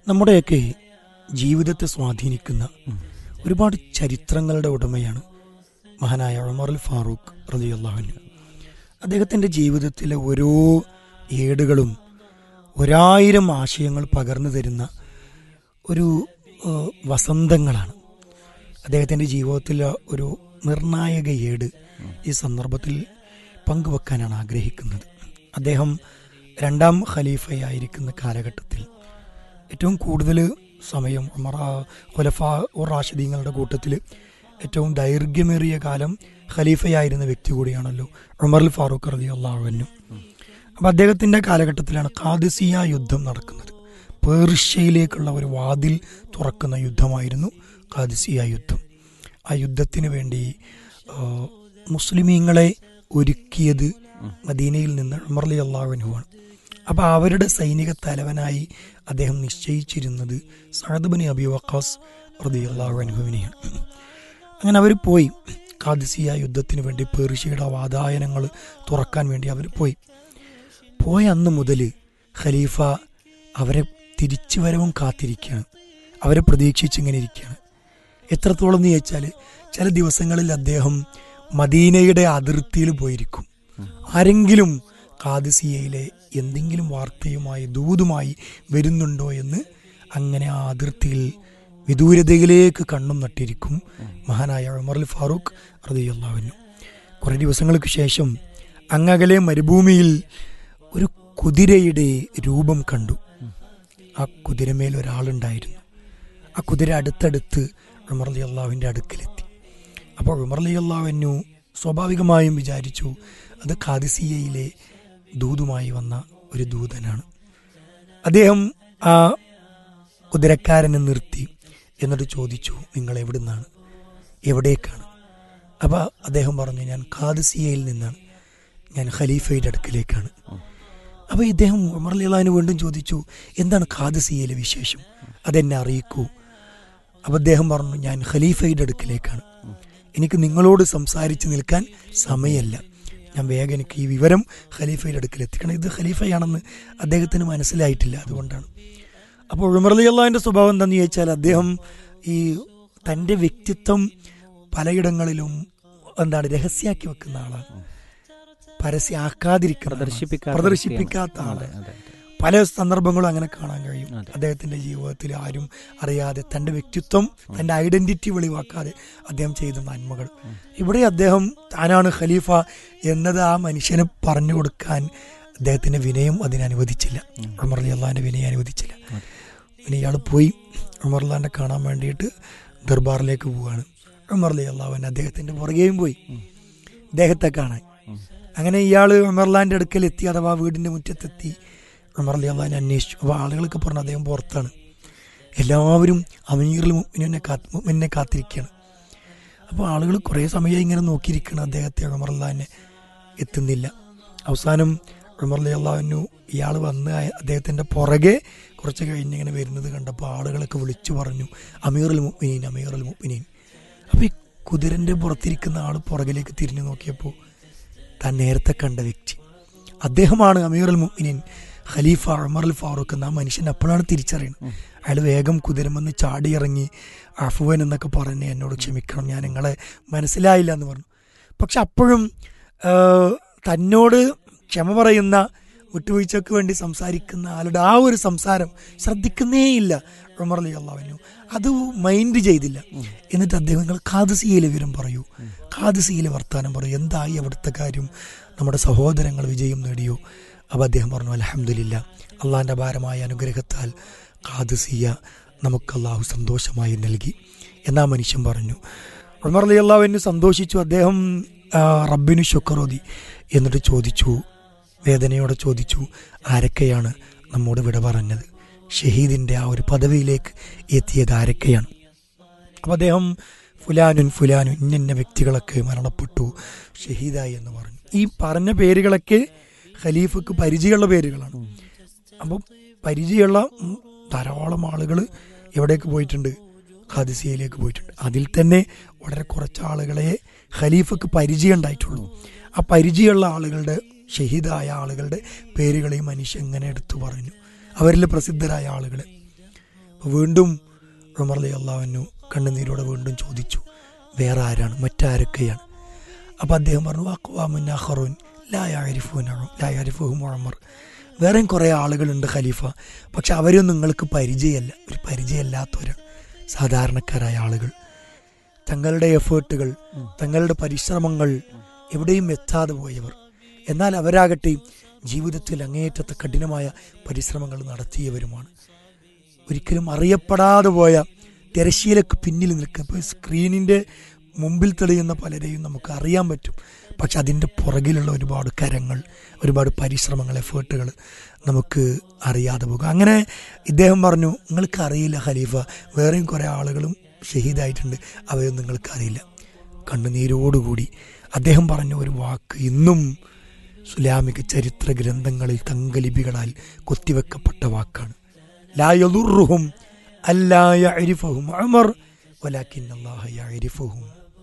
നമ്മുടെയൊക്കെ ജീവിതത്തെ സ്വാധീനിക്കുന്ന ഒരുപാട് ചരിത്രങ്ങളുടെ ഉടമയാണ് മഹാനായ ഉമർ അൽ ഫാറൂഖ് റലിയല്ലാഹുനു അദ്ദേഹത്തിൻ്റെ ജീവിതത്തിലെ ഓരോ ഏടുകളും ഒരായിരം ആശയങ്ങൾ പകർന്നു തരുന്ന ഒരു ഏഹ്, വസന്തങ്ങളാണ് അദ്ദേഹത്തിൻ്റെ ജീവിതത്തിലെ ഒരു നിർണായക ഏട് ഈ സന്ദർഭത്തിൽ പങ്കുവെക്കാനാണ് ആഗ്രഹിക്കുന്നത് അദ്ദേഹം രണ്ടാം ഖലീഫയായിരിക്കുന്ന കാലഘട്ടത്തിൽ ഏറ്റവും കൂടുതൽ സമയം ഉമർ ഖുലഫ ഉർ റാഷിദീങ്ങളുടെ കൂട്ടത്തിൽ ഏറ്റവും ദൈർഘ്യമേറിയ കാലം ഖലീഫയായിരുന്ന വ്യക്തി കൂടിയാണല്ലോ ഉമർ അൽ ഫാറൂഖ് റതി അള്ളാഹുവിനും അപ്പം അദ്ദേഹത്തിൻ്റെ കാലഘട്ടത്തിലാണ് ഖാദിസിയ യുദ്ധം നടക്കുന്നത് പേർഷ്യയിലേക്കുള്ള ഒരു വാതിൽ തുറക്കുന്ന യുദ്ധമായിരുന്നു ഖാദിസിയ യുദ്ധം ആ യുദ്ധത്തിന് വേണ്ടി ആ, മുസ്ലിമീങ്ങളെ ഒരുക്കിയത് മദീനയിൽ നിന്ന് ഉമർ അലി അള്ളാഹുവിനുമാണ് അപ്പോൾ അവരുടെ സൈനിക തലവനായി അദ്ദേഹം നിശ്ചയിച്ചിരുന്നത് സഹദ് ബനി അബി വക്കാസ് റതി അള്ളാഹുവിനെയാണ് അങ്ങനെ അവർ പോയി ഖാദിസിയ യുദ്ധത്തിന് വേണ്ടി പേർഷ്യയുടെ വാതായനങ്ങൾ തുറക്കാൻ വേണ്ടി അവർ പോയി പോയ അന്ന് മുതൽ ഖലീഫ അവരെ തിരിച്ചു വരവും കാത്തിരിക്കുകയാണ് അവരെ പ്രതീക്ഷിച്ചിങ്ങനെ ഇരിക്കുകയാണ് എത്രത്തോളം എന്ന് ചോദിച്ചാൽ ചില ദിവസങ്ങളിൽ അദ്ദേഹം മദീനയുടെ അതിർത്തിയിൽ പോയിരിക്കും ആരെങ്കിലും കാദിസിയയിലെ എന്തെങ്കിലും വാർത്തയുമായി ദൂതുമായി വരുന്നുണ്ടോ എന്ന് അങ്ങനെ ആ അതിർത്തിയിൽ വിദൂരതയിലേക്ക് കണ്ണും നട്ടിരിക്കും മഹാനായ ഉമർ അൽ ഫാറൂഖ് റതിയുള്ളവനു കുറേ ദിവസങ്ങൾക്ക് ശേഷം അങ്ങകലെ മരുഭൂമിയിൽ ഒരു കുതിരയുടെ രൂപം കണ്ടു ആ കുതിരമേൽ ഒരാളുണ്ടായിരുന്നു ആ കുതിര അടുത്തടുത്ത് ഉമർ അലി അള്ളാഹുവിൻ്റെ അടുക്കലെത്തി അപ്പോൾ ഉമർ അലി അള്ളാഹുവിനു സ്വാഭാവികമായും വിചാരിച്ചു അത് ഖാദിസിയയിലെ ദൂതുമായി വന്ന ഒരു ദൂതനാണ് അദ്ദേഹം ആ കുതിരക്കാരനെ നിർത്തി എന്നിട്ട് ചോദിച്ചു നിങ്ങൾ എവിടുന്നാണ് എവിടേക്കാണ് അപ്പോൾ അദ്ദേഹം പറഞ്ഞു ഞാൻ ഖാദിസിയയിൽ നിന്നാണ് ഞാൻ ഖലീഫയുടെ അടുക്കിലേക്കാണ് അപ്പോൾ ഇദ്ദേഹം ഉമർ അലിള്ളഹാന് വീണ്ടും ചോദിച്ചു എന്താണ് ഖാദിസിയയിലെ വിശേഷം അതെന്നെ അറിയിക്കൂ അപ്പോൾ അദ്ദേഹം പറഞ്ഞു ഞാൻ ഖലീഫയുടെ അടുക്കിലേക്കാണ് എനിക്ക് നിങ്ങളോട് സംസാരിച്ച് നിൽക്കാൻ സമയമല്ല ഞാൻ വേഗം എനിക്ക് ഈ വിവരം ഖലീഫയുടെ അടുക്കൽ എത്തിക്കണം ഇത് ഖലീഫയാണെന്ന് അദ്ദേഹത്തിന് മനസ്സിലായിട്ടില്ല അതുകൊണ്ടാണ് അപ്പോൾ ഉമർ അലി അള്ളാഹിൻ്റെ സ്വഭാവം എന്താണെന്ന് ചോദിച്ചാൽ അദ്ദേഹം ഈ തൻ്റെ വ്യക്തിത്വം പലയിടങ്ങളിലും എന്താണ് രഹസ്യാക്കി വെക്കുന്ന ആളാണ് പരസ്യമാക്കാതിരിക്കുന്ന ആളാണ്. പ്രദർശിപ്പിക്കാത്ത പ്രദർശിപ്പിക്കാത്ത വ്യക്തിയാണ്. ആളാണ് അതെ, അതെ, അതെ. പല സന്ദർഭങ്ങളും അങ്ങനെ കാണാൻ കഴിയും അതെ. അദ്ദേഹത്തിന്റെ ജീവിതത്തിൽ ആരും അറിയാതെ തന്റെ വ്യക്തിത്വം തന്റെ ഐഡന്റിറ്റി വെളിവാക്കാതെ അദ്ദേഹം ചെയ്ത നന്മകൾ ഇവിടെ അദ്ദേഹം താനാണ് ഖലീഫ എന്നത് ആ മനുഷ്യന് പറഞ്ഞു കൊടുക്കാൻ അദ്ദേഹത്തിന്റെ വിനയം അതിനെ അനുവദിച്ചില്ല ഉമർ അലി അള്ളാഹിന്റെ വിനയം അനുവദിച്ചില്ല പിന്നെ ഇയാൾ പോയി ഉമർ അള്ളാഹിനെ കാണാൻ വേണ്ടിയിട്ട് ദർബാറിലേക്ക് പോവുകയാണ് ഉമർ അലി അള്ളാഹുവിന് അദ്ദേഹത്തിന്റെ പുറകെയും പോയി അദ്ദേഹത്തെ കാണാൻ അങ്ങനെ ഇയാൾ ഉമർലാന്റെ അടുക്കൽ എത്തി അഥവാ വീടിന്റെ മുറ്റത്തെത്തി ഉമർ അലി അള്ളഹാനെ അന്വേഷിച്ചു അപ്പോൾ ആളുകളൊക്കെ പറഞ്ഞു അദ്ദേഹം പുറത്താണ് എല്ലാവരും അമീറിൽ മുമ്മിനെ കാത്ത് മുമ്മിനെ കാത്തിരിക്കുകയാണ് അപ്പോൾ ആളുകൾ കുറേ സമയം ഇങ്ങനെ നോക്കിയിരിക്കണം അദ്ദേഹത്തെ ഉമർ അള്ളഹാനെ എത്തുന്നില്ല അവസാനം ഉമർ അലി അള്ളാഹുനു ഇയാൾ വന്ന് അയ- അദ്ദേഹത്തിന്റെ പുറകെ കുറച്ച് കഴിഞ്ഞ് ഇങ്ങനെ വരുന്നത് കണ്ടപ്പോൾ ആളുകളൊക്കെ വിളിച്ചു പറഞ്ഞു അമീറുൽ മുഅ്മിനീൻ അമീറുൽ മുഅ്മിനീൻ അപ്പോൾ ഈ കുതിരന്റെ പുറത്തിരിക്കുന്ന ആൾ പുറകിലേക്ക് തിരിഞ്ഞു നോക്കിയപ്പോൾ താൻ നേരത്തെ കണ്ട വ്യക്തി അദ്ദേഹമാണ് അമീർ അൽ മുഅ്മിനീൻ ഖലീഫ ഉമർ അൽ ഫാറൂഖ് എന്ന ആ മനുഷ്യൻ അപ്പോഴാണ് തിരിച്ചറിയുന്നത് അയാൾ വേഗം കുതിരമെന്ന് ചാടിയിറങ്ങി അഫുവൻ എന്നൊക്കെ പറഞ്ഞ് എന്നോട് ക്ഷമിക്കണം ഞാൻ നിങ്ങളെ മനസ്സിലായില്ല എന്ന് പറഞ്ഞു പക്ഷെ അപ്പോഴും ആ, തന്നോട് ക്ഷമ പറയുന്ന വിട്ടുവീഴ്ചക്ക് വേണ്ടി സംസാരിക്കുന്ന ആളുടെ ആ ഒരു സംസാരം ശ്രദ്ധിക്കുന്നേയില്ല ഉമർ അലി അള്ളാഹുവിനു അത് മൈൻഡ് ചെയ്തില്ല എന്നിട്ട് അദ്ദേഹം നിങ്ങൾ ഖാദിസിയിലെ വിവരം പറയൂ ഖാദിസിയിലെ വർത്താനം പറയൂ എന്തായി അവിടുത്തെ കാര്യം നമ്മുടെ സഹോദരങ്ങൾ വിജയം നേടിയോ അപ്പോൾ അദ്ദേഹം പറഞ്ഞു അലഹമില്ല അള്ളാഹിൻ്റെ ഭാരമായ അനുഗ്രഹത്താൽ ഖാദിസിയ നമുക്ക് അള്ളാഹു സന്തോഷമായി നൽകി എന്നാ മനുഷ്യൻ പറഞ്ഞു ഉമർ അലി അള്ളാഹുവിന് സന്തോഷിച്ചു അദ്ദേഹം ആ, റബ്ബിനു ശുക്രോതി എന്നിട്ട് ചോദിച്ചു വേദനയോടെ ചോദിച്ചു ആരൊക്കെയാണ് നമ്മോട് വിട പറഞ്ഞത് ഷഹീദിൻ്റെ ആ ഒരു പദവിയിലേക്ക് എത്തിയത് ആരൊക്കെയാണ് അപ്പോൾ അദ്ദേഹം ഫുലാനുൻ ഫുലാനുൻ ഇന്ന വ്യക്തികളൊക്കെ മരണപ്പെട്ടു ഷഹീദായി എന്ന് പറഞ്ഞു ഈ പറഞ്ഞ പേരുകളൊക്കെ ഖലീഫക്ക് പരിചയമുള്ള പേരുകളാണ് അപ്പോൾ പരിചയമുള്ള ഉം, ധാരാളം ആളുകൾ എവിടേക്ക് പോയിട്ടുണ്ട് ഖാദിസിയയിലേക്ക് പോയിട്ടുണ്ട് അതിൽ തന്നെ വളരെ കുറച്ച് ആളുകളെ ഖലീഫക്ക് പരിചയം ഉണ്ടായിട്ടുള്ളൂ ആ പരിചയമുള്ള ആളുകളുടെ ഷഹീദായ ആളുകളുടെ പേരുകളെയും മനുഷ്യ എങ്ങനെ എടുത്തു പറഞ്ഞു അവരിൽ പ്രസിദ്ധരായ ആളുകളെ അപ്പോൾ വീണ്ടും ഉമർ അലി അള്ളാഹുവിനു കണ്ണുനീരോടെ വീണ്ടും ചോദിച്ചു വേറെ ആരാണ് മറ്റാരൊക്കെയാണ് അപ്പോൾ അദ്ദേഹം പറഞ്ഞു അക്വാമുൻ അഹറുൻ ലായാരിഫുൻ ലായാരിഫുഹും ഉമർ വേറെയും കുറേ ആളുകളുണ്ട് ഖലീഫ പക്ഷെ അവരൊന്നും നിങ്ങൾക്ക് പരിചയമല്ല ഒരു പരിചയമില്ലാത്തവരാണ് സാധാരണക്കാരായ ആളുകൾ തങ്ങളുടെ എഫേർട്ടുകൾ തങ്ങളുടെ പരിശ്രമങ്ങൾ എവിടെയും എത്താതെ പോയവർ എന്നാൽ അവരാകട്ടെ ജീവിതത്തിൽ അങ്ങേയറ്റത്തെ കഠിനമായ പരിശ്രമങ്ങൾ നടത്തിയവരുമാണ് ഒരിക്കലും അറിയപ്പെടാതെ പോയ തിരശ്ശീലക്ക് പിന്നിൽ നിൽക്കുക ഇപ്പോൾ സ്ക്രീനിൻ്റെ മുമ്പിൽ തെളിയുന്ന പലരെയും നമുക്ക് അറിയാൻ പറ്റും പക്ഷെ അതിൻ്റെ പുറകിലുള്ള ഒരുപാട് കരങ്ങൾ ഒരുപാട് പരിശ്രമങ്ങൾ എഫേർട്ടുകൾ നമുക്ക് അറിയാതെ പോകും അങ്ങനെ ഇദ്ദേഹം പറഞ്ഞു നിങ്ങൾക്ക് അറിയില്ല ഖലീഫ വേറെയും കുറേ ആളുകളും ഷഹീദായിട്ടുണ്ട് അവയൊന്നും നിങ്ങൾക്ക് അറിയില്ല കണ്ണുനീരോടുകൂടി അദ്ദേഹം പറഞ്ഞ ഒരു വാക്ക് ഇന്നും സുലാമിക ചരിത്ര ഗ്രന്ഥങ്ങളിൽ തങ്കലിപികളാൽ കൊത്തിവെക്കപ്പെട്ട വാക്കാണ് ലായലുറുഹും അല്ലായരിഫഹും ഉമർ വലാക്കിൻ അല്ലാഹ യഅരിഫുഹും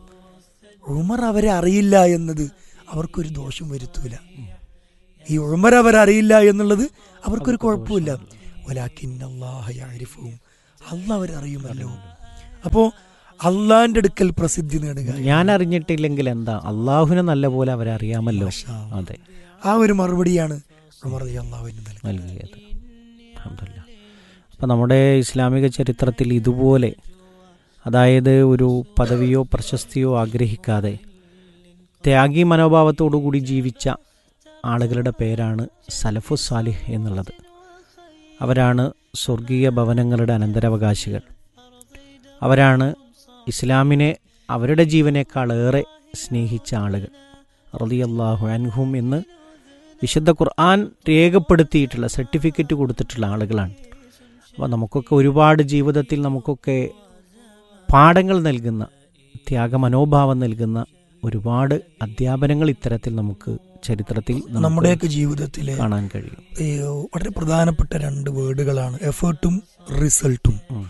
ഉമർ അവരെ അറിയില്ല എന്നത് അവർക്കൊരു ദോഷം വരുത്തൂല ഈ ഉമർ അവരറിയില്ല എന്നുള്ളത് അവർക്കൊരു കുഴപ്പമില്ല വലാക്കിൻ അല്ലാഹ യഅരിഫുഹും അള്ളാഹ് അവരറിയുമല്ലോ അപ്പോ അള്ളാന്റെ അടുക്കൽ പ്രസിദ്ധി നേടുക ഞാൻ അറിഞ്ഞിട്ടില്ലെങ്കിൽ എന്താ അള്ളാഹുവിനെ നല്ല പോലെ അവരറിയാമല്ലോ മാഷാ അല്ലാ. അതെ ആ ഒരു മറുപടിയാണ് ഉമർ അള്ളാഹുവിന് നൽകുന്നത് നൽകിയത് അൽഹംദുലില്ലാ. അപ്പം നമ്മുടെ ഇസ്ലാമിക ചരിത്രത്തിൽ ഇതുപോലെ അതായത് ഒരു പദവിയോ പ്രശസ്തിയോ ആഗ്രഹിക്കാതെ ത്യാഗി മനോഭാവത്തോടു കൂടി ജീവിച്ച ആളുകളുടെ പേരാണ് സലഫു സാലിഹ് എന്നുള്ളത് അവരാണ് സ്വർഗീയ ഭവനങ്ങളുടെ അനന്തരാവകാശികൾ അവരാണ് ഇസ്ലാമിനെ അവരുടെ ജീവനേക്കാളേറെ സ്നേഹിച്ച ആളുകൾ റളിയല്ലാഹു അൻഹും എന്ന് വിശുദ്ധ ഖുർആൻ രേഖപ്പെടുത്തിയിട്ടുള്ള സർട്ടിഫിക്കറ്റ് കൊടുത്തിട്ടുള്ള ആളുകളാണ് അപ്പോൾ നമുക്കൊക്കെ ഒരുപാട് ജീവിതത്തിൽ നമുക്കൊക്കെ പാഠങ്ങൾ നൽകുന്ന ത്യാഗമനോഭാവം നൽകുന്ന ഒരുപാട് അധ്യാപനങ്ങൾ ഇത്തരത്തിൽ നമുക്ക് ചരിത്രത്തിൽ നമുക്ക് നമ്മുടെയൊക്കെ ജീവിതത്തിലെ കാണാൻ കഴിയും ഈ വളരെ പ്രധാനപ്പെട്ട രണ്ട് വേർഡുകളാണ് എഫേർട്ടും റിസൾട്ടും ഉം.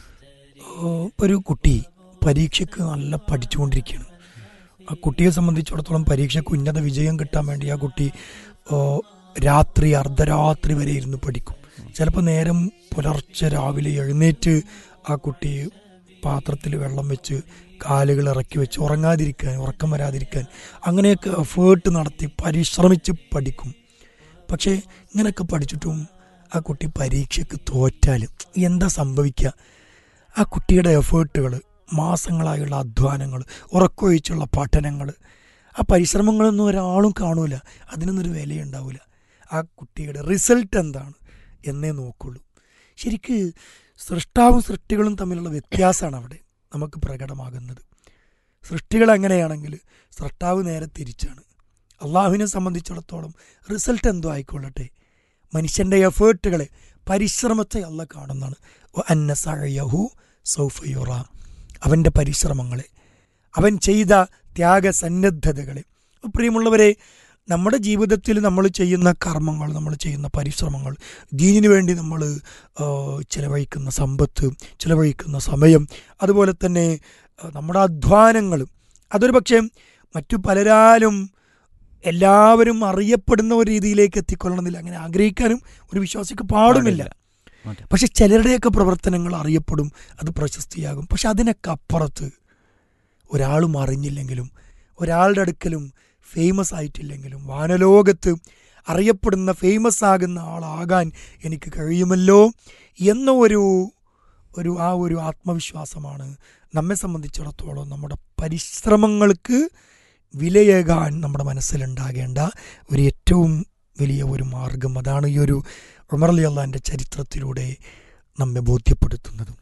ഒരു കുട്ടി പരീക്ഷയ്ക്ക് നല്ല പഠിച്ചുകൊണ്ടിരിക്കുകയാണ് ആ കുട്ടിയെ സംബന്ധിച്ചിടത്തോളം പരീക്ഷയ്ക്ക് ഉന്നത വിജയം കിട്ടാൻ വേണ്ടി ആ കുട്ടി ഓ, രാത്രി അർദ്ധരാത്രി വരെ ഇരുന്ന് പഠിക്കും ചിലപ്പോൾ നേരം പുലർച്ചെ രാവിലെ എഴുന്നേറ്റ് ആ കുട്ടി പാത്രത്തിൽ വെള്ളം വെച്ച് കാലുകൾ ഇറക്കി വെച്ച് ഉറങ്ങാതിരിക്കാൻ ഉറക്കം വരാതിരിക്കാൻ അങ്ങനെയൊക്കെ എഫേർട്ട് നടത്തി പരിശ്രമിച്ച് പഠിക്കും പക്ഷേ ഇങ്ങനെയൊക്കെ പഠിച്ചിട്ടും ആ കുട്ടി പരീക്ഷയ്ക്ക് തോറ്റാൽ എന്താ സംഭവിക്കുക ആ കുട്ടിയുടെ എഫേർട്ടുകൾ മാസങ്ങളായുള്ള അധ്വാനങ്ങൾ ഉറക്കൊഴിച്ചുള്ള പഠനങ്ങൾ ആ പരിശ്രമങ്ങളൊന്നും ഒരാളും കാണൂല അതിനൊന്നും ഒരു വിലയുണ്ടാവില്ല ആ കുട്ടിയുടെ റിസൾട്ട് എന്താണ് എന്നേ നോക്കുള്ളൂ ശരിക്ക് സൃഷ്ടാവും സൃഷ്ടികളും തമ്മിലുള്ള വ്യത്യാസമാണ് അവിടെ നമുക്ക് പ്രകടമാകുന്നത് സൃഷ്ടികൾ എങ്ങനെയാണെങ്കിൽ സൃഷ്ടാവ് നേരെ തിരിച്ചാണ് അള്ളാഹുവിനെ സംബന്ധിച്ചിടത്തോളം റിസൾട്ട് എന്തോ ആയിക്കൊള്ളട്ടെ മനുഷ്യന്റെ എഫേർട്ടുകളെ പരിശ്രമത്തെ അല്ല കാണുന്നതാണ് വ അന്ന സഅയഹു സൗഫ യുറ അവന്റെ പരിശ്രമങ്ങളെ അവൻ ചെയ്ത ത്യാഗസന്നദ്ധതകളെ പ്രിയമുള്ളവരെ നമ്മുടെ ജീവിതത്തിൽ നമ്മൾ ചെയ്യുന്ന കർമ്മങ്ങൾ നമ്മൾ ചെയ്യുന്ന പരിശ്രമങ്ങൾ ദീനിനു വേണ്ടി നമ്മൾ ആ, ചിലവഴിക്കുന്ന സമ്പത്ത് ചിലവഴിക്കുന്ന സമയം അതുപോലെ തന്നെ ആ, നമ്മുടെ അധ്വാനങ്ങൾ അതൊരു പക്ഷേ മറ്റു പലരാലും എല്ലാവരും അറിയപ്പെടുന്ന ഒരു രീതിയിലേക്ക് എത്തിക്കൊള്ളണമെന്നില്ല അങ്ങനെ ആഗ്രഹിക്കാനും ഒരു വിശ്വാസിക്ക് പാടുമില്ല അതെ. പക്ഷെ ചിലരുടെയൊക്കെ പ്രവർത്തനങ്ങൾ അറിയപ്പെടും അത് പ്രശസ്തിയാകും പക്ഷെ അതിനൊക്കെ അപ്പുറത്ത് ഒരാളും അറിഞ്ഞില്ലെങ്കിലും ഒരാളുടെ അടുക്കലും ഫേമസ് ആയിട്ടില്ലെങ്കിലും വാനലോകത്ത് അറിയപ്പെടുന്ന ഫേമസ് ആകുന്ന ആളാകാൻ എനിക്ക് കഴിയുമല്ലോ എന്ന ഒരു ഒരു ആ ഒരു ആത്മവിശ്വാസമാണ് നമ്മെ സംബന്ധിച്ചിടത്തോളം നമ്മുടെ പരിശ്രമങ്ങൾക്ക് വിലയേകാൻ നമ്മുടെ മനസ്സിലുണ്ടാകേണ്ട ഒരു ഏറ്റവും വലിയ ഒരു മാർഗം അതാണ് ഈ ഒരു ഉമർ അലി അള്ളാന്റെ ചരിത്രത്തിലൂടെ നമ്മെ ബോധ്യപ്പെടുത്തുന്നതും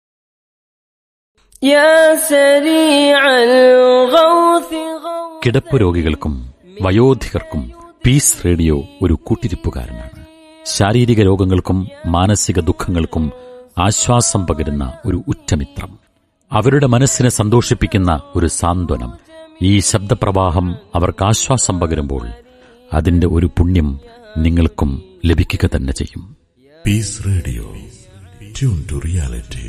يا سريع الغوث غوث കിടപ്പ് രോഗികൾക്കും വയോധികർക്കും പീസ് റേഡിയോ ഒരു കൂട്ടിരിപ്പുകാരനാണ് ശാരീരിക രോഗങ്ങൾക്കും മാനസിക ദുഃഖങ്ങൾക്കും ആശ്വാസം പകരുന്ന ഒരു ഉറ്റമിത്രം അവരുടെ മനസ്സിനെ സന്തോഷിപ്പിക്കുന്ന ഒരു സാന്ത്വനം ഈ ശബ്ദപ്രവാഹം അവർക്ക് ആശ്വാസം പകരുമ്പോൾ അതിന്റെ ഒരു പുണ്യം നിങ്ങൾക്കും ലഭിക്കുക തന്നെ ചെയ്യും Peace Radio. Tune to reality.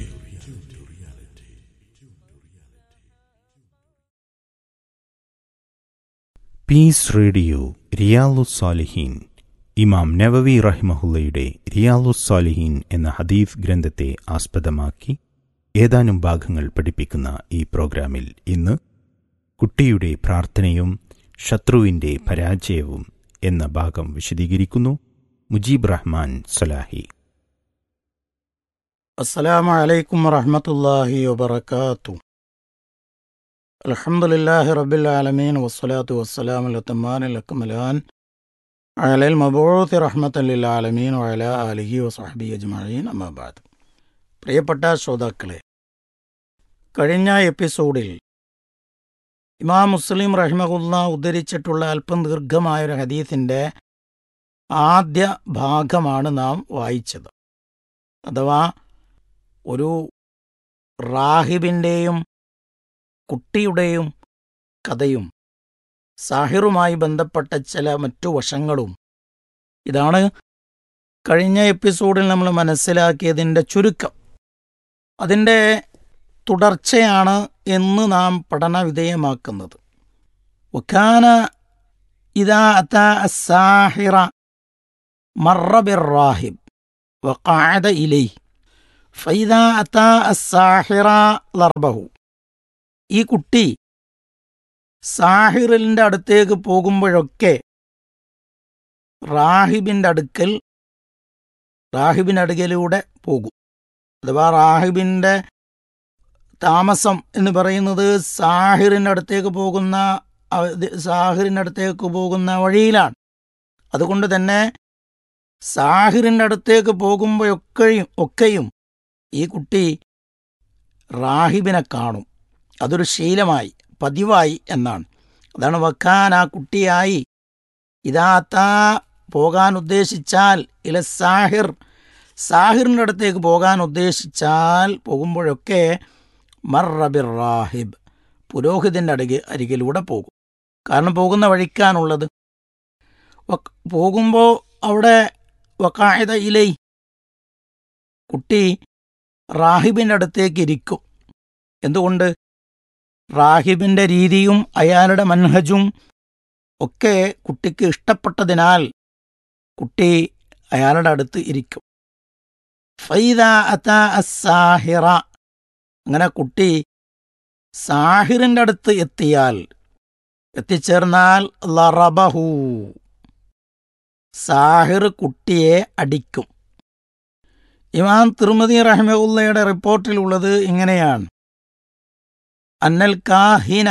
Peace radio റിയാലു സാലിഹീൻ ഇമാം നവവി റഹിമഹുല്ലയുടെ റിയാലുസ്സാലിഹീൻ എന്ന ഹദീഫ് ഗ്രന്ഥത്തെ ആസ്പദമാക്കി ഏതാനും ഭാഗങ്ങൾ പഠിപ്പിക്കുന്ന ഈ പ്രോഗ്രാമിൽ ഇന്ന് കുട്ടിയുടെ പ്രാർത്ഥനയും ശത്രുവിന്റെ പരാജയവും എന്ന ഭാഗം വിശദീകരിക്കുന്നു മുജീബ് റഹ്മാൻ സലാഹി السلام عليكم ورحمة الله وبركاته الحمد لله رب العالمين والصلاة والسلام الأتمان الأكملان على المبعوث رحمة للعالمين وعلى آله وصحبه أجمعين أما بعد പ്രിയപ്പെട്ട ശ്രോതാക്കളെ കഴിഞ്ഞ എപ്പിസോഡിൽ ഇമാം മുസ്ലിം റഹ്മഹുല്ല ഉദ്ധരിച്ചിട്ടുള്ള അല്പം ദീർഘമായ ഒരു ഹദീസിൻ്റെ ആദ്യ ഭാഗമാണ് നാം വായിച്ചത് അഥവാ ഒരു റാഹിബിൻ്റെയും കുട്ടിയുടെയും കഥയും സാഹിറുമായി ബന്ധപ്പെട്ട ചില മറ്റു വശങ്ങളും ഇതാണ് കഴിഞ്ഞ എപ്പിസോഡിൽ നമ്മൾ മനസ്സിലാക്കിയതിൻ്റെ ചുരുക്കം അതിൻ്റെ തുടർച്ചയാണ് എന്ന് നാം പഠന വിധേയമാക്കുന്നത് വക്കാന ഇതാ അത്ത സാഹിറ മറബിർ റാഹിബ് വഖാഅദ ഇലൈഹി ഫൈദ അത്ത അസാഹിറ ലർബഹു ഈ കുട്ടി സാഹിറിന്റെ അടുത്തേക്ക് പോകുമ്പോഴൊക്കെ റാഹിബിന്റെ അടുക്കൽ റാഹിബിന്റെ അടുക്കലൂടെ പോകും അഥവാ റാഹിബിന്റെ താമസം എന്ന് പറയുന്നത് സാഹിറിന്റെ അടുത്തേക്ക് പോകുന്ന അവ- സാഹിറിന്റെ അടുത്തേക്ക് പോകുന്ന വഴിയിലാണ് അതുകൊണ്ട് തന്നെ സാഹിറിന്റെ അടുത്തേക്ക് പോകുമ്പോഴൊക്കെയും ഒക്കെയും ഈ കുട്ടി റാഹിബിനെ കാണും അതൊരു ശീലമായി പതിവായി എന്നാണ് അതാണ് വക്കാൻ ആ കുട്ടിയായി ഇതാത്താ പോകാൻ ഉദ്ദേശിച്ചാൽ ഇല സാഹിർ സാഹിറിൻ്റെ അടുത്തേക്ക് പോകാൻ ഉദ്ദേശിച്ചാൽ പോകുമ്പോഴൊക്കെ മർറബിർ റാഹിബ് പുരോഹിതൻ്റെ അടിക അരികിലൂടെ പോകും കാരണം പോകുന്ന വഴിക്കാനുള്ളത് വക്- പോകുമ്പോൾ അവിടെ വക്കായത ഇലൈ കുട്ടി റാഹിബിൻ്റെ അടുത്തേക്ക് ഇരിക്കും എന്തുകൊണ്ട് റാഹിബിൻ്റെ രീതിയും അയാളുടെ മൻഹജും ഒക്കെ കുട്ടിക്ക് ഇഷ്ടപ്പെട്ടതിനാൽ കുട്ടി അയാളുടെ അടുത്ത് ഇരിക്കും ഫൈദ അത അസാഹിറ അങ്ങനെ കുട്ടി സാഹിറിൻ്റെ അടുത്ത് എത്തിയാൽ എത്തിച്ചേർന്നാൽ ലറബഹു സാഹിർ കുട്ടിയെ അടിക്കും ഇമാം തിരുമതി റഹ്മുള്ളയുടെ റിപ്പോർട്ടിലുള്ളത് ഇങ്ങനെയാണ് അന്നൽ കാഹിന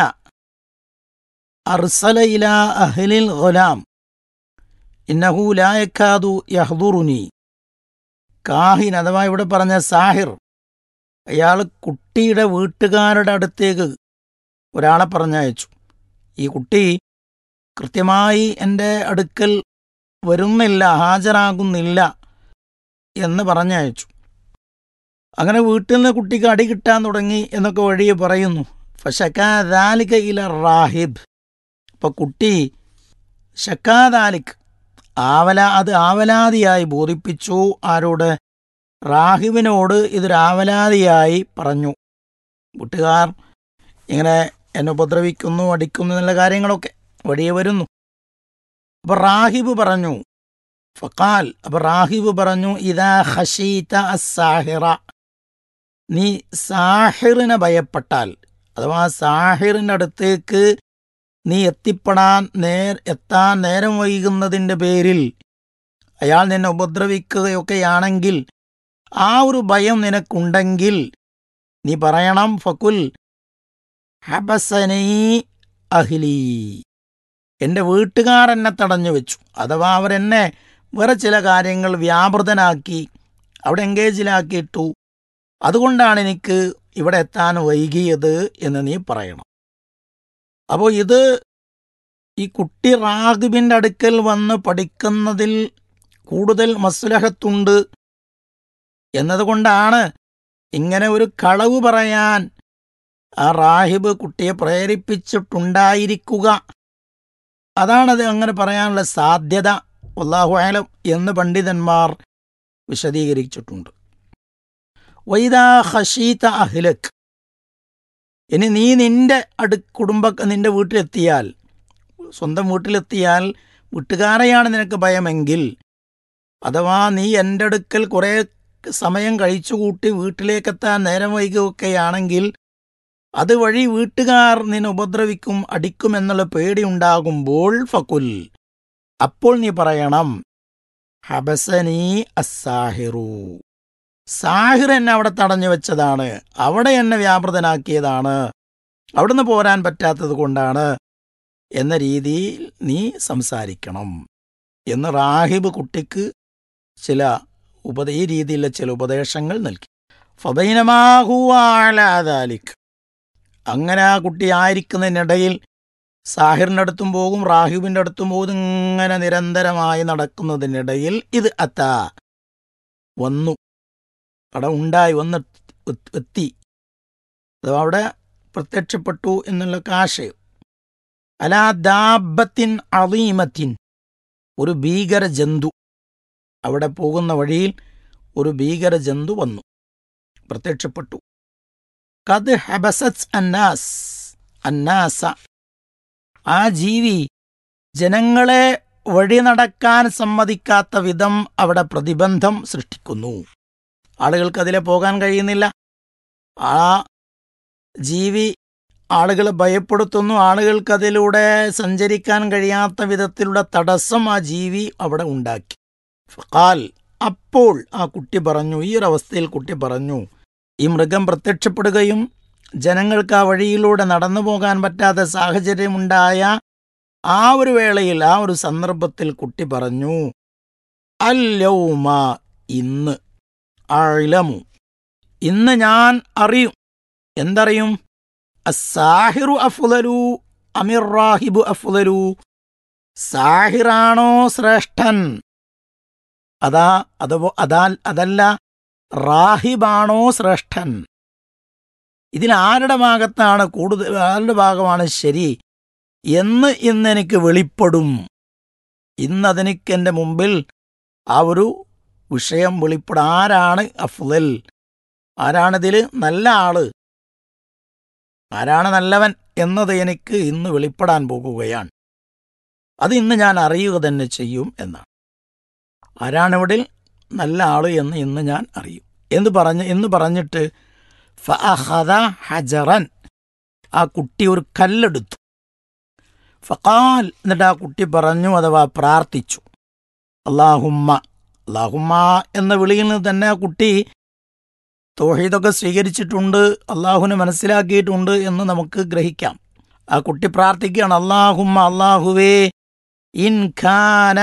അർസല ഇല അഹ്ലിൽ ഗുലാം ഇന്നഹു ലായക്കാതു യഹ്ദുറുനി കാഹിൻ അഥവാ ഇവിടെ പറഞ്ഞ സാഹിർ അയാൾ കുട്ടിയുടെ വീട്ടുകാരുടെ അടുത്തേക്ക് ഒരാളെ പറഞ്ഞയച്ചു ഈ കുട്ടി കൃത്യമായി എൻ്റെ അടുക്കൽ വരുന്നില്ല ഹാജരാകുന്നില്ല എന്ന് പറഞ്ഞയച്ചു അങ്ങനെ വീട്ടിൽ നിന്ന് കുട്ടിക്ക് അടി കിട്ടാൻ തുടങ്ങി എന്നൊക്കെ വഴിയെ പറയുന്നു ഫഷക്കാദാലിക ഇല റാഹിബ് അപ്പൊ കുട്ടി ഷക്കാദാലിക് ആവല അത് ആവലാതിയായി ബോധിപ്പിച്ചു ആരോട് റാഹിബിനോട് ഇതൊരു ആവലാതിയായി പറഞ്ഞു വീട്ടുകാർ ഇങ്ങനെ എന്നെ ഉപദ്രവിക്കുന്നു അടിക്കുന്നു എന്നുള്ള കാര്യങ്ങളൊക്കെ വഴിയെ വരുന്നു അപ്പൊ റാഹിബ് പറഞ്ഞു ഫക്കാൽ അപ്പൊ റാഹിബ് പറഞ്ഞു ഇതാ ഹഷീത അസാഹിറ നീ സാഹിറിനെ ഭയപ്പെട്ടാൽ അഥവാ സാഹിറിൻ്റെ അടുത്തേക്ക് നീ എത്തിപ്പെടാൻ നേർ എത്താൻ നേരം വൈകുന്നതിൻ്റെ പേരിൽ അയാൾ നിന്നെ ഉപദ്രവിക്കുകയൊക്കെയാണെങ്കിൽ ആ ഒരു ഭയം നിനക്കുണ്ടെങ്കിൽ നീ പറയണം ഫക്കുൽ ഹബസനീ അഹ്ലി എൻ്റെ വീട്ടുകാർ എന്നെ തടഞ്ഞു വെച്ചു അഥവാ അവരെന്നെ വേറെ ചില കാര്യങ്ങൾ വ്യാപൃതനാക്കി അവിടെ എൻഗേജിലാക്കിയിട്ടു അതുകൊണ്ടാണ് എനിക്ക് ഇവിടെ എത്താൻ വൈകിയത് എന്ന് നീ പറയണം അപ്പോൾ ഇത് ഈ കുട്ടി റാഗിബിൻ്റെ അടുക്കൽ വന്ന് പഠിക്കുന്നതിൽ കൂടുതൽ മസ്ലഹത്തുണ്ട് എന്നതുകൊണ്ടാണ് ഇങ്ങനെ ഒരു കളവ് പറയാൻ ആ റാഹിബ് കുട്ടിയെ പ്രേരിപ്പിച്ചിട്ടുണ്ടായിരിക്കുക അതാണത് അങ്ങനെ പറയാനുള്ള സാധ്യത അള്ളാഹു ആലം എന്ന് പണ്ഡിതന്മാർ വിശദീകരിച്ചിട്ടുണ്ട് വൈദാ ഹഷീത്ത അഹ്ലക് ഇനി നീ നിന്റെ അടു കുടുംബ നിന്റെ വീട്ടിലെത്തിയാൽ സ്വന്തം വീട്ടിലെത്തിയാൽ വീട്ടുകാരെയാണ് നിനക്ക് ഭയമെങ്കിൽ അഥവാ നീ എൻ്റെ അടുക്കൽ കുറേ സമയം കഴിച്ചുകൂട്ടി വീട്ടിലേക്കെത്താൻ നേരം വൈകുകയാണെങ്കിൽ അതുവഴി വീട്ടുകാർ നിന്നെ ഉപദ്രവിക്കും അടിക്കുമെന്നുള്ള പേടിയുണ്ടാകുമ്പോൾ ഫകുൽ അപ്പോൾ നീ പറയണം ഹബസനി അസാഹിറു സാഹിർ എന്നെ അവിടെ തടഞ്ഞു വെച്ചതാണ് അവിടെ എന്നെ വ്യാപൃതനാക്കിയതാണ് അവിടുന്ന് പോരാൻ പറ്റാത്തത് കൊണ്ടാണ് എന്ന രീതിയിൽ നീ സംസാരിക്കണം എന്ന് റാഹിബ് കുട്ടിക്ക് ചില ഉപദ ഈ രീതിയിലുള്ള ചില ഉപദേശങ്ങൾ നൽകി ഫബൈനമാഹുവാലാദാലിക് അങ്ങനെ ആ കുട്ടി ആയിരിക്കുന്നതിനിടയിൽ സാഹിറിൻ്റെ അടുത്തും പോകും റാഹിബിൻ്റെ അടുത്തും പോകും ഇങ്ങനെ നിരന്തരമായി നടക്കുന്നതിനിടയിൽ ഇത് അത്ത വന്നു അവിടെ ഉണ്ടായി വന്ന് എത്ത് എത്തി അഥവാ അവിടെ പ്രത്യക്ഷപ്പെട്ടു എന്നുള്ള ആശയം അലാ ദാബത്തിൻ അളീമത്തിൻ ഒരു ഭീകര ജന്തു അവിടെ പോകുന്ന വഴിയിൽ ഒരു ഭീകര ജന്തു വന്നു പ്രത്യക്ഷപ്പെട്ടു കത് ഹബസത്ത് അന്നാസ് അന്നാസ ആ ജീവി ജനങ്ങളെ വഴി നടക്കാൻ സമ്മതിക്കാത്ത വിധം അവിടെ പ്രതിബന്ധം സൃഷ്ടിക്കുന്നു ആളുകൾക്ക് അതിലെ പോകാൻ കഴിയുന്നില്ല ആ ജീവി ആളുകളെ ഭയപ്പെടുത്തുന്നു ആളുകൾക്ക് അതിലൂടെ സഞ്ചരിക്കാൻ കഴിയാത്ത വിധത്തിലുള്ള തടസ്സം ആ ജീവി അവിടെ ഉണ്ടാക്കി ഫഖാൽ അപ്പോൾ ആ കുട്ടി പറഞ്ഞു ഈ ഒരു അവസ്ഥയിൽ കുട്ടി പറഞ്ഞു ഈ മൃഗം പ്രത്യക്ഷപ്പെടുകയും ജനങ്ങൾക്ക് ആ വഴിയിലൂടെ നടന്നു പോകാൻ പറ്റാത്ത സാഹചര്യമുണ്ടായ ആ ഒരു വേളയിൽ ആ ഒരു സന്ദർഭത്തിൽ കുട്ടി പറഞ്ഞു അല്ലൗമ ഇന്ന് അഴലമു ഇന്ന് ഞാൻ അറിയും എന്തറിയും അസാഹിറു അഫ്ലലു അമിർ റാഹിബു അഫ്ലലു സാഹിറാണോ ശ്രേഷ്ഠൻ അതാ അതോ അതാ അതല്ല റാഹിബാണോ ശ്രേഷ്ഠൻ ഇതിൽ ആരുടെ ഭാഗത്താണ് കൂടുതൽ ആരുടെ ഭാഗമാണ് ശരി എന്ന് ഇന്ന് എനിക്ക് വെളിപ്പെടും ഇന്ന് അതെനിക്ക് എൻ്റെ മുമ്പിൽ ആ ഒരു വിഷയം വെളിപ്പെടും ആരാണ് അഫ്ലൽ ആരാണിതിൽ നല്ല ആള് ആരാണ് നല്ലവൻ എന്നത് എനിക്ക് ഇന്ന് വെളിപ്പെടാൻ പോകുകയാണ് അത് ഇന്ന് ഞാൻ അറിയുക തന്നെ ചെയ്യും എന്നാണ് ആരാണിവിടെ നല്ല ആള് എന്ന് ഇന്ന് ഞാൻ അറിയും എന്ന് പറഞ്ഞ് എന്ന് പറഞ്ഞിട്ട് ഫഅഖദ ഹജറൻ ആ കുട്ടി ഒരു കല്ലെടുത്തു ഫഖാൽ എന്നിട്ട് ആ കുട്ടി പറഞ്ഞു അഥവാ പ്രാർത്ഥിച്ചു അള്ളാഹുമ്മ അള്ളാഹുമ്മ എന്ന വിളിയിൽ നിന്ന് തന്നെ ആ കുട്ടി തോഹീദൊക്കെ സ്വീകരിച്ചിട്ടുണ്ട് അള്ളാഹുവിനെ മനസ്സിലാക്കിയിട്ടുണ്ട് എന്ന് നമുക്ക് ഗ്രഹിക്കാം ആ കുട്ടി പ്രാർത്ഥിക്കുകയാണ് അള്ളാഹുമ്മ അള്ളാഹുവേ ഇൻ ഖാന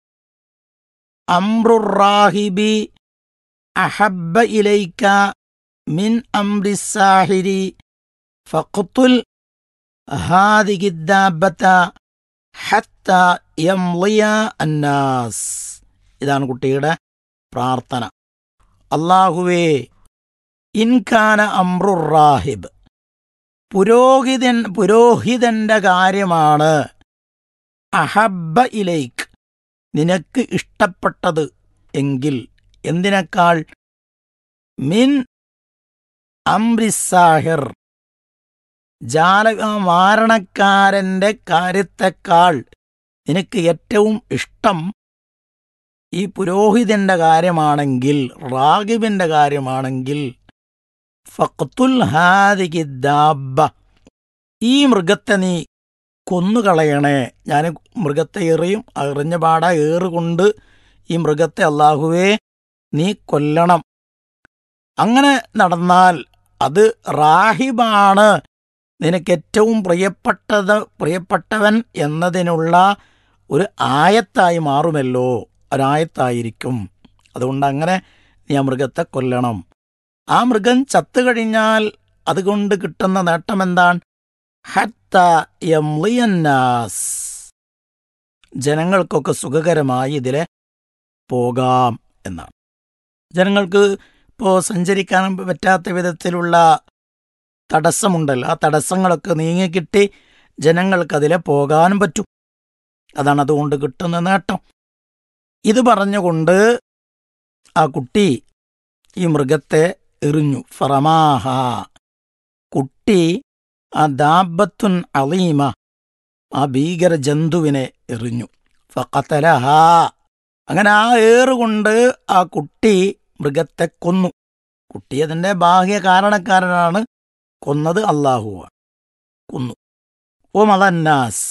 അംറുറാഹിബി അഹബ്ബ ഇലൈക്ക മിൻ അംരി സാഹിരി ഫഖ്തുൽ ഹാദിഹി ദാബത ഹത്ത യംളിയ അന്നാസ് ഇതാണ് കുട്ടിയുടെ പ്രാർത്ഥന അള്ളാഹുവേ ഇൻഖാന അമ്രുറാഹിബ് പുരോഹിതൻ പുരോഹിതന്റെ കാര്യമാണ് അഹബ്ബ ഇലൈക്ക് നിനക്ക് ഇഷ്ടപ്പെട്ടത് എങ്കിൽ എന്തിനേക്കാൾ മിൻ അംറിസാഹിർ ജാല മാരണക്കാരന്റെ കാര്യത്തെക്കാൾ നിനക്ക് ഏറ്റവും ഇഷ്ടം ഈ പുരോഹിതന്റെ കാര്യമാണെങ്കിൽ റാഗിബിന്റെ കാര്യമാണെങ്കിൽ ഫഖ്തുൽ ഹാദികി ദാബ ഈ മൃഗത്തെ നീ കൊന്നുകളയണേ ഞാൻ മൃഗത്തെ എറിയും എറിഞ്ഞ പാട ഏറുകൊണ്ട് ഈ മൃഗത്തെ അള്ളാഹുവേ നീ കൊല്ലണം അങ്ങനെ നടന്നാൽ അത് റാഹിബാണ് നിനക്ക് ഏറ്റവും പ്രിയപ്പെട്ടത് പ്രിയപ്പെട്ടവൻ എന്നതിനുള്ള ഒരു ആയത്തായി മാറുമല്ലോ ഒരായത്തായിരിക്കും അതുകൊണ്ട് അങ്ങനെ നീ ആ മൃഗത്തെ കൊല്ലണം ആ മൃഗം ചത്തുകഴിഞ്ഞാൽ അതുകൊണ്ട് കിട്ടുന്ന നേട്ടം എന്താണ് ഹത്ത യംലിയന്നാസ് ജനങ്ങൾക്കൊക്കെ സുഖകരമായി ഇതിലെ പോകാം എന്നാണ് ജനങ്ങൾക്ക് ഇപ്പോൾ സഞ്ചരിക്കാൻ പറ്റാത്ത വിധത്തിലുള്ള തടസ്സമുണ്ടല്ലോ ആ തടസ്സങ്ങളൊക്കെ നീങ്ങിക്കിട്ടി ജനങ്ങൾക്കതിലെ പോകാനും പറ്റും അതാണ് അതുകൊണ്ട് കിട്ടുന്ന നേട്ടം ഇത് പറഞ്ഞുകൊണ്ട് ആ കുട്ടി ഈ മൃഗത്തെ എറിഞ്ഞു ഫറമാഹ കുട്ടി ആ ദാബത്തുൻ അലീമ ആ ഭീകര ജന്തുവിനെ എറിഞ്ഞു ഫഖത്തലഹ അങ്ങനെ ആ ഏറുകൊണ്ട് ആ കുട്ടി മൃഗത്തെ കൊന്നു കുട്ടി അതിന്റെ ബാഹ്യ കാരണക്കാരനാണ് കൊന്നത് അള്ളാഹുവാണ് കൊന്നു ഓ മലന്നാസ്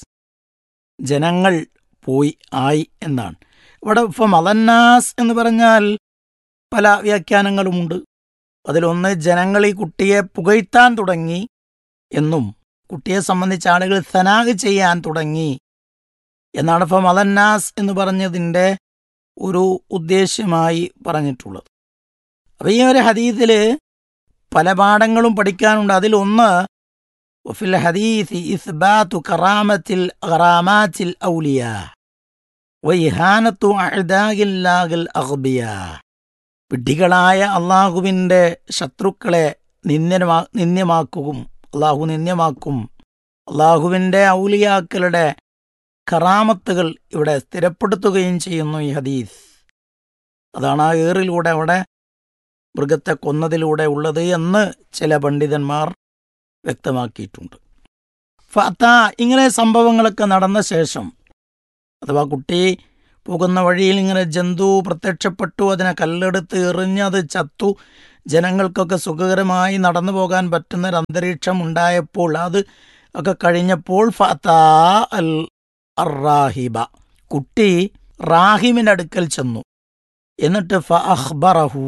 ജനങ്ങൾ പോയി ആയി എന്നാണ് ഇവിടെ ഇപ്പൊ മലന്നാസ് എന്ന് പറഞ്ഞാൽ പല വ്യാഖ്യാനങ്ങളുമുണ്ട് അതിലൊന്ന് ജനങ്ങൾ ഈ കുട്ടിയെ പുകഴ്ത്താൻ തുടങ്ങി എന്നും കുട്ടിയെ സംബന്ധിച്ച് ആളുകൾ സനാഗ് ചെയ്യാൻ തുടങ്ങി എന്നാണ് ഇപ്പം മലന്നാസ് എന്ന് പറഞ്ഞതിൻ്റെ ഒരു ഉദ്ദേശ്യമായി പറഞ്ഞിട്ടുള്ളത് അപ്പൊ ഈ ഒരു ഹദീസില് പല പാഠങ്ങളും പഠിക്കാനുണ്ട് അതിലൊന്ന് വഫിൽ ഹദീസി ഇസ്ബാത്തു കറാമത്തിൽ ഖറാമാത്തിൽ ഔലിയ വൈഹാനത്തു അഅദാഇല്ലാഹിൽ അഗ്ബിയ വിഡ്ഢികളായ അള്ളാഹുവിൻ്റെ ശത്രുക്കളെ നിന്ദ്യമാ നിന്ദ്യമാക്കുകയും അള്ളാഹു നിന്ദ്യമാക്കും അള്ളാഹുവിൻ്റെ ഔലിയാക്കളുടെ കറാമത്തുകൾ ഇവിടെ സ്ഥിരപ്പെടുത്തുകയും ചെയ്യുന്നു ഈ ഹദീസ് അതാണ് ആ ഏറിലൂടെ അവിടെ മൃഗത്തെ കൊന്നതിലൂടെ ഉള്ളത് എന്ന് ചില പണ്ഡിതന്മാർ വ്യക്തമാക്കിയിട്ടുണ്ട് ഫത്ത ഇങ്ങനെ സംഭവങ്ങളൊക്കെ നടന്ന ശേഷം അഥവാ കുട്ടി പോകുന്ന വഴിയിൽ ഇങ്ങനെ ജന്തു പ്രത്യക്ഷപ്പെട്ടു അതിനെ കല്ലെടുത്ത് എറിഞ്ഞ് അത് ചത്തു ജനങ്ങൾക്കൊക്കെ സുഖകരമായി നടന്നു പോകാൻ പറ്റുന്ന ഒരു അന്തരീക്ഷം ഉണ്ടായപ്പോൾ അത് ഒക്കെ കഴിഞ്ഞപ്പോൾ ഫത്താ അൽ അറാഹിബ കുട്ടി റാഹിമിന്റെ അടുക്കൽ ചെന്നു എന്നിട്ട് ഫഅഖ്ബറഹു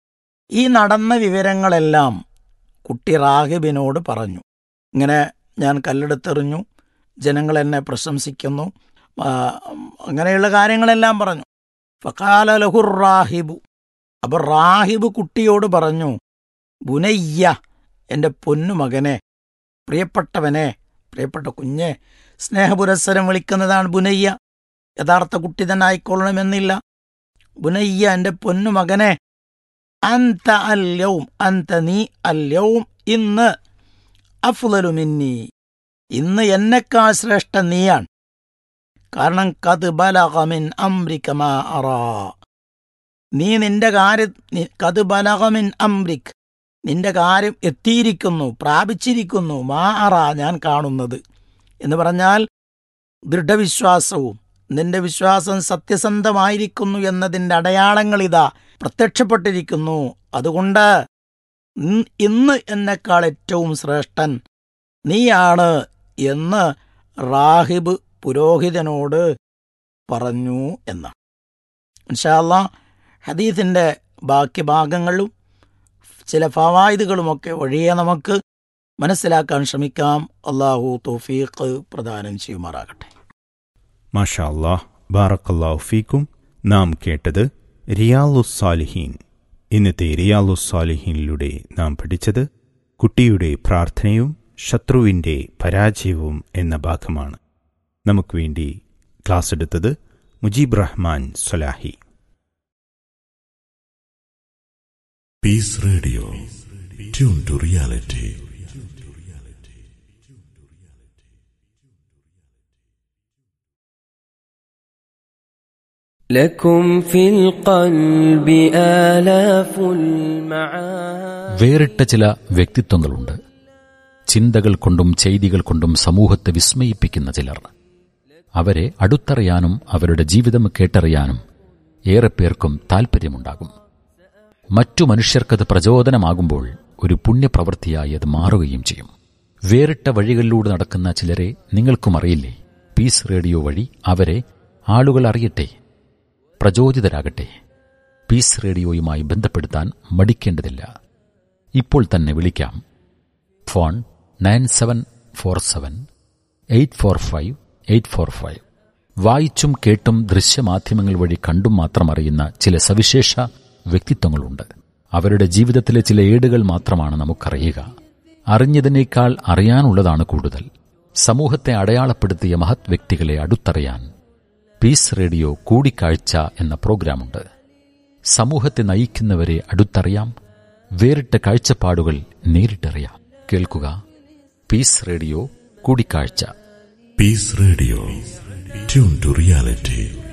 ഈ നടന്ന വിവരങ്ങളെല്ലാം കുട്ടി റാഹിബിനോട് പറഞ്ഞു ഇങ്ങനെ ഞാൻ കല്ലെടുത്തെറിഞ്ഞു ജനങ്ങൾ എന്നെ പ്രശംസിക്കുന്നു ആ, അങ്ങനെയുള്ള കാര്യങ്ങളെല്ലാം പറഞ്ഞു ഫക്കാല ലഹുർ റാഹിബു അപ്പൊ റാഹിബ് കുട്ടിയോട് പറഞ്ഞു ബുനയ്യ എൻ്റെ പൊന്നു മകനെ പ്രിയപ്പെട്ടവനെ പ്രിയപ്പെട്ട കുഞ്ഞെ സ്നേഹപുരസ്സരം വിളിക്കുന്നതാണ് ബുനയ്യ യഥാർത്ഥ കുട്ടി തന്നെ ആയിക്കൊള്ളണമെന്നില്ല ബുനയ്യ എൻ്റെ പൊന്നു മകനെ അന്ത അല്യവും അന്ത നീ അല്യവും ഇന്ന് അഫ്ലലു മിന്നി ഇന്ന് എന്നെക്കാൾ ശ്രേഷ്ഠ നീയാണ് കാരണം കത് ബലകമിൻ അംരിക്കമാ അറാ നീ നിന്റെ കാര്യം നി- കത് ബലകമിൻ അംരിക് നിന്റെ കാര്യം എത്തിയിരിക്കുന്നു പ്രാപിച്ചിരിക്കുന്നു മാ അറ ഞാൻ കാണുന്നത് എന്ന് പറഞ്ഞാൽ ദൃഢവിശ്വാസവും നിന്റെ വിശ്വാസം സത്യസന്ധമായിരിക്കുന്നു എന്നതിൻ്റെ അടയാളങ്ങൾ ഇതാ പ്രത്യക്ഷപ്പെട്ടിരിക്കുന്നു അതുകൊണ്ട് ഇന്ന് ഇന്ന് എന്നെക്കാൾ ഏറ്റവും ശ്രേഷ്ഠൻ നീയാണ് എന്ന് റാഹിബ് പുരോഹിതനോട് പറഞ്ഞു എന്നാണ് ഇൻഷാല്ല ഹദീസിൻ്റെ ബാക്കി ഭാഗങ്ങളും ചില ഫവായിദുകളുമൊക്കെ വഴിയെ നമുക്ക് മനസ്സിലാക്കാൻ ശ്രമിക്കാം അള്ളാഹു തൗഫീഖ് പ്രദാനം ചെയ്യുമാറാകട്ടെ മാഷാ അല്ലാഹ് ബാറക്കല്ലാഹു ഫീക്കും നാം കേട്ടത് റിയാലുസ്സാലിഹീൻ ഇന്നത്തെ റിയാലുസ്സാലിഹീനിലൂടെ നാം പഠിച്ചത് കുട്ടിയുടെ പ്രാർത്ഥനയും ശത്രുവിൻ്റെ പരാജയവും എന്ന ഭാഗമാണ് നമുക്ക് വേണ്ടി ക്ലാസ് എടുത്തത് Mujeeb Rahman Swalahi Peace Radio. Tune to reality. لكم في القلب آلاف المعاني വേറിട്ട ചില വ്യക്തിത്വങ്ങളുണ്ട് ചിന്തകൾ കൊണ്ടും ചെയ്തികൾ കൊണ്ടും സമൂഹത്തെ വിസ്മയിപ്പിക്കുന്ന ചിലർ അവരെ അടുത്തറിയാനും അവരുടെ ജീവിതം കേട്ടറിയാനും ഏറെ പേർക്കും താൽപ്പര്യമുണ്ടാകും മറ്റു മനുഷ്യർക്കത് പ്രചോദനമാകുമ്പോൾ ഒരു പുണ്യപ്രവൃത്തിയായി അത് മാറുകയും ചെയ്യും വേറിട്ട വഴികളിലൂടെ നടക്കുന്ന ചിലരെ നിങ്ങൾക്കും അറിയില്ലേ പീസ് റേഡിയോ വഴി അവരെ ആളുകൾ അറിയട്ടെ പ്രചോദിതരാകട്ടെ പീസ് റേഡിയോയുമായി ബന്ധപ്പെടുത്താൻ മടിക്കേണ്ടതില്ല ഇപ്പോൾ തന്നെ വിളിക്കാം phone nine seven four seven eight four five eight four five വായിച്ചും കേട്ടും ദൃശ്യമാധ്യമങ്ങൾ വഴി കണ്ടും മാത്രം അറിയുന്ന ചില സവിശേഷ വ്യക്തിത്വങ്ങളുണ്ട് അവരുടെ ജീവിതത്തിലെ ചില ഏടുകൾ മാത്രമാണ് നമുക്കറിയുക അറിഞ്ഞതിനേക്കാൾ അറിയാനുള്ളതാണ് കൂടുതൽ സമൂഹത്തെ അടയാളപ്പെടുത്തിയ മഹത് വ്യക്തികളെ അടുത്തറിയാൻ പീസ് റേഡിയോ കൂടിക്കാഴ്ച എന്ന പ്രോഗ്രാമുണ്ട് സമൂഹത്തെ നയിക്കുന്നവരെ അടുത്തറിയാം വേറിട്ട കാഴ്ചപ്പാടുകൾ നേരിട്ടറിയാം കേൾക്കുക പീസ് റേഡിയോ കൂടിക്കാഴ്ച Peace Radio. Tune to reality.